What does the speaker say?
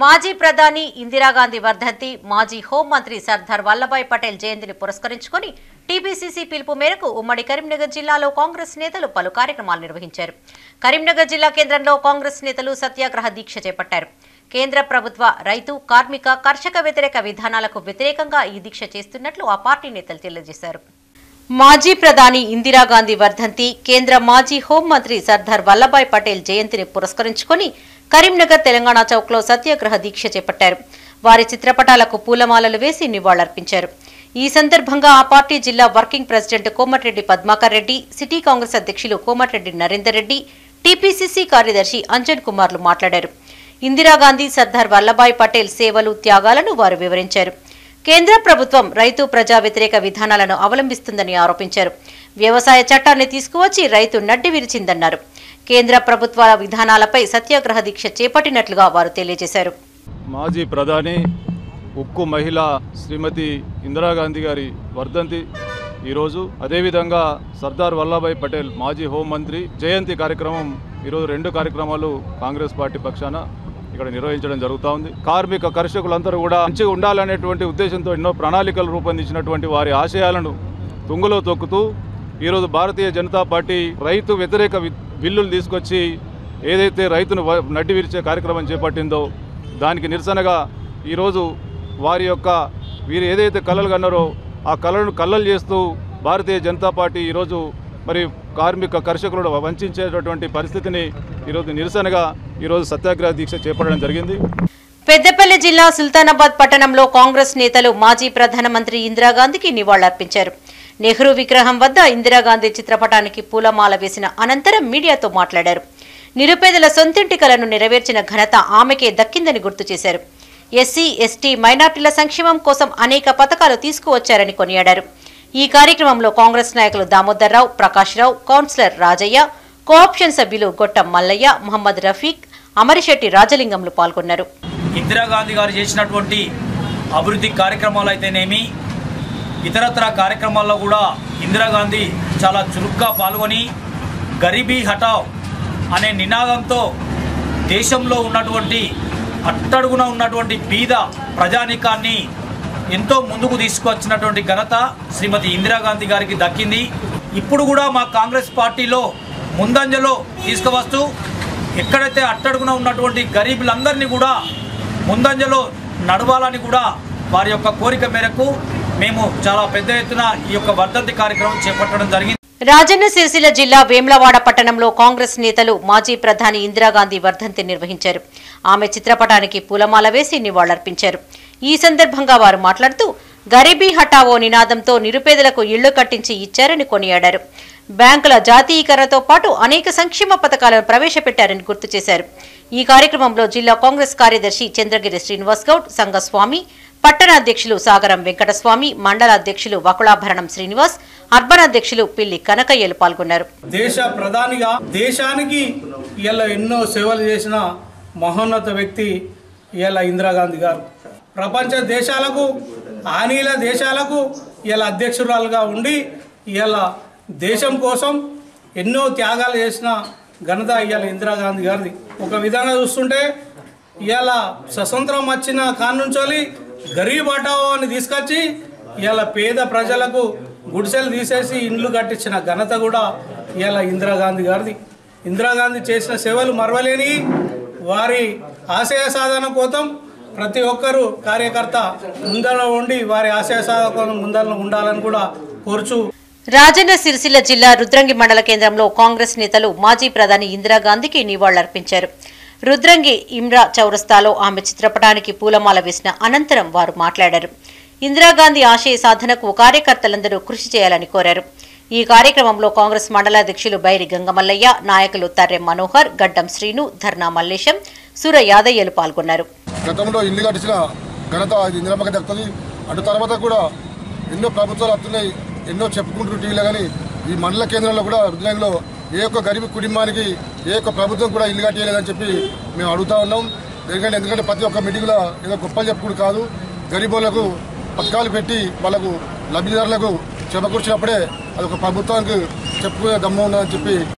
మాజీ ప్రధాని ఇందిరాగాంధీ వర్ధంతి మాజీ హోంమంత్రి సర్దార్ వల్లభాయ్ పటేల్ జయంతిని పురస్కరించుకుని టీపీసీసీ పిలుపు మేరకు ఉమ్మడి కరీంనగర్ జిల్లాలో కాంగ్రెస్ నేతలు పలు కార్యక్రమాలు నిర్వహించారు కరీంనగర్ జిల్లా కేంద్రంలో కాంగ్రెస్ నేతలు సత్యాగ్రహ దీక్ష చేపట్టారు కేంద్ర ప్రభుత్వ రైతు కార్మిక కర్షక వ్యతిరేక విధానాలకు వ్యతిరేకంగా ఈ దీక్ష చేస్తున్నట్లు ఆ పార్టీ నేతలు తెలియజేశారు మాజీ ప్రధాని ఇందిరాగాంధీ వర్ధంతి కేంద్ర మాజీ హోంమంత్రి సర్దార్ వల్లభాయ్ పటేల్ జయంతిని పురస్కరించుకుని కరీంనగర్ తెలంగాణ చౌక్లో సత్యాగ్రహ దీక్ష చేపట్టారు వారి చిత్రపటాలకు పూలమాలలు వేసి నివాళులర్పించారు ఈ సందర్భంగా ఆ పార్టీ జిల్లా working president Komatireddy Padmakar Reddy city Congress అధ్యక్షులు కోమటిరెడ్డి నరేందర్ రెడ్డి టీపీసీసీ కార్యదర్శి అంజన్ కుమార్లు మాట్లాడారు ఇందిరాగాంధీ సర్దార్ వల్లభాయ్ పటేల్ సేవలు త్యాగాలను వారు వివరించారు కేంద్ర ప్రభుత్వం రైతు ప్రజా వ్యతిరేక విధానాలను అవలంబిస్తుందని ఆరోపించారు వ్యవసాయ చట్టాన్ని తీసుకువచ్చి రైతు నడ్డి విరిచిందన్నారు కేంద్ర ప్రభుత్వాల విధానాలపై సత్యాగ్రహ దీక్ష చేపట్టినట్లుగా వారు తెలియజేశారు మాజీ ప్రధాని ఉక్కు మహిళ శ్రీమతి ఇందిరాగాంధీ గారి వర్ధంతి ఈరోజు అదేవిధంగా సర్దార్ వల్లభాయ్ పటేల్ మాజీ హోంమంత్రి జయంతి కార్యక్రమం ఈరోజు రెండు కార్యక్రమాలు కాంగ్రెస్ పార్టీ పక్షాన ఇక్కడ నిర్వహించడం జరుగుతూ ఉంది కార్మిక కర్షకులందరూ కూడా మంచిగా ఉండాలనేటువంటి ఉద్దేశంతో ఎన్నో ప్రణాళికలు రూపొందించినటువంటి వారి ఆశయాలను తుంగలో తొక్కుతూ ఈరోజు భారతీయ జనతా పార్టీ రైతు వ్యతిరేక వి- బిల్లులు తీసుకొచ్చి ఏదైతే రైతును వ- నడ్డి విరిచే కార్యక్రమం చేపట్టిందో దానికి నిరసనగా ఈరోజు వారి యొక్క వీరు ఏదైతే కళలు కన్నారో ఆ కళలను కళ్ళలు చేస్తూ భారతీయ జనతా పార్టీ ఈరోజు మరి కార్మిక కర్షకులను వంచేటటువంటి పరిస్థితిని ఈరోజు నిరసనగా ఈరోజు సత్యాగ్రహ దీక్ష చేపట్టడం జరిగింది పెద్దపల్లి జిల్లా సుల్తానాబాద్ పట్టణంలో కాంగ్రెస్ నేతలు మాజీ ప్రధానమంత్రి ఇందిరాగాంధీకి నివాళులర్పించారు నెహ్రూ విగ్రహం వద్ద ఇందిరాగాంధీ చిత్రపటానికి పూలమాల వేసిన అనంతరం మీడియాతో మాట్లాడారు నిరుపేదల సొంతింటి కలను నెరవేర్చిన ఘనత ఆమెకే దక్కిందని గుర్తు చేశారు ఎస్సీ ఎస్టీ మైనార్టీల సంక్షేమం కోసం అనేక పథకాలు తీసుకువచ్చారని కొనియాడారు ఈ కార్యక్రమంలో కాంగ్రెస్ నాయకులు దామోదర్రావు ప్రకాష్ రావు కౌన్సిలర్ రాజయ్య కోఆప్షన్ సభ్యులు గొట్టం మల్లయ్య మహమ్మద్ రఫీక్ అమరిశెట్టి రాజలింగంలు పాల్గొన్నారు ఇందిరాగాంధీ గారు చేసినటువంటి అభివృద్ధి కార్యక్రమాలు అయితేనేమి ఇతరత్ర కార్యక్రమాల్లో కూడా ఇందిరాగాంధీ చాలా చురుగ్గా పాల్గొని గరీబీ హటావ్ అనే నినాదంతో దేశంలో ఉన్నటువంటి అట్టడుగున ఉన్నటువంటి బీద ప్రజానికాన్ని ఎంతో ముందుకు తీసుకొచ్చినటువంటి ఘనత శ్రీమతి ఇందిరాగాంధీ గారికి దక్కింది ఇప్పుడు కూడా మా కాంగ్రెస్ పార్టీలో ముందంజలో తీసుకువస్తూ ఎక్కడైతే అట్టడుగున ఉన్నటువంటి గరీబులందరినీ కూడా ముందంజలో నడవాలని కూడా వారి యొక్క కోరిక మేరకు మేము చాలా పెద్ద ఎత్తున ఈ యొక్క వర్ధంతి కార్యక్రమం చేపట్టడం జరిగింది రాజన్న సిరిసిల్ల జిల్లా వేమ్లవాడ పట్టణంలో కాంగ్రెస్ నేతలు మాజీ ప్రధాని ఇందిరాగాంధీ వర్ధంతి నిర్వహించారు ఆమె చిత్రపటానికి పూలమాల వేసి నివాళులర్పించారు ఈ సందర్భంగా వారు మాట్లాడుతూ గరీబీ హఠావో నినాదంతో నిరుపేదలకు ఇళ్లు కట్టించి ఇచ్చారని కొనియాడారు బ్యాంకుల జాతీయకరణతో పాటు అనేక సంక్షేమ పథకాలను ప్రవేశపెట్టారని గుర్తు చేశారు ఈ కార్యక్రమంలో జిల్లా కాంగ్రెస్ కార్యదర్శి చంద్రగిరి శ్రీనివాస్ గౌడ్ సంఘస్వామి పట్టణ అధ్యక్షులు సాగరం వెంకటస్వామి మండల అధ్యక్షులు వకుళాభరణం శ్రీనివాస్ అర్బన్ అధ్యక్షులు పిల్లి కనకయ్యలు పాల్గొన్నారు దేశ ప్రధానిగా దేశానికి ఇలా ఎన్నో సేవలు చేసిన మహోన్నత వ్యక్తి ఇలా ఇందిరాగాంధీ గారు ప్రపంచ దేశాలకు ఆనీల దేశాలకు ఇలా అధ్యక్షురాలుగా ఉండి ఇలా దేశం కోసం ఎన్నో త్యాగాలు చేసిన ఘనత ఇవాళ ఇందిరాగాంధీ గారిది ఒక విధంగా చూస్తుంటే ఇవాళ స్వతంత్రం వచ్చిన కానుంచోలి గరీబ్ హఠావో అని తీసుకొచ్చి ఇవాళ పేద ప్రజలకు గుడిసెలు తీసేసి ఇండ్లు కట్టించిన ఘనత కూడా ఇవాళ ఇందిరాగాంధీ గారిది ఇందిరాగాంధీ చేసిన సేవలు మరవలేని వారి ఆశయ సాధన కోసం ప్రతి ఒక్కరూ కార్యకర్త ముందర ఉండి వారి ఆశయ సాధన కోసం ముందర ఉండాలని కూడా కోరుచు రాజన్న సిరిసిల్ల జిల్లా రుద్రంగి మండల కేంద్రంలో కాంగ్రెస్ నేతలు మాజీ ప్రధాని ఇందిరాగాంధీకి నివాళులర్పించారు రుద్రంగి ఇమ్రా చౌరస్తాలో ఆమె చిత్రపటానికి పూలమాల వేసిన అనంతరం వారు మాట్లాడారు ఇందిరాగాంధీ ఆశయ సాధనకు కార్యకర్తలందరూ కృషి చేయాలని కోరారు ఈ కార్యక్రమంలో కాంగ్రెస్ మండల అధ్యక్షులు బైరి గంగమల్లయ్య నాయకులు తర్రె మనోహర్ గడ్డం శ్రీను ధర్నా మల్లేశం సూర యాదయ్యలు పాల్గొన్నారు గతంలో ఇల్లు కట్టించిన ఘనత అది ఇందిరమ్మకి దక్కుతుంది అటు తర్వాత కూడా ఎన్నో ప్రభుత్వాలు వస్తున్నాయి ఎన్నో చెప్పుకుంటూ టీవీలో కానీ ఈ మండల కేంద్రంలో కూడా రుద్రంలో ఏ ఒక్క గరీబ్ కుటుంబానికి ఏ ఒక్క ప్రభుత్వం కూడా ఇల్లు కట్టేయలేదని చెప్పి మేము అడుగుతా ఉన్నాం ఎందుకంటే ఎందుకంటే ప్రతి ఒక్క మీటింగ్లో ఏదో గొప్పలు చెప్పుకుంటూ కాదు గరీబులకు పథకాలు పెట్టి వాళ్ళకు లబ్ధిదారులకు చెమకూర్చినప్పుడే అది ఒక ప్రభుత్వానికి చెప్పుకునే దమ్ము ఉన్నదని చెప్పి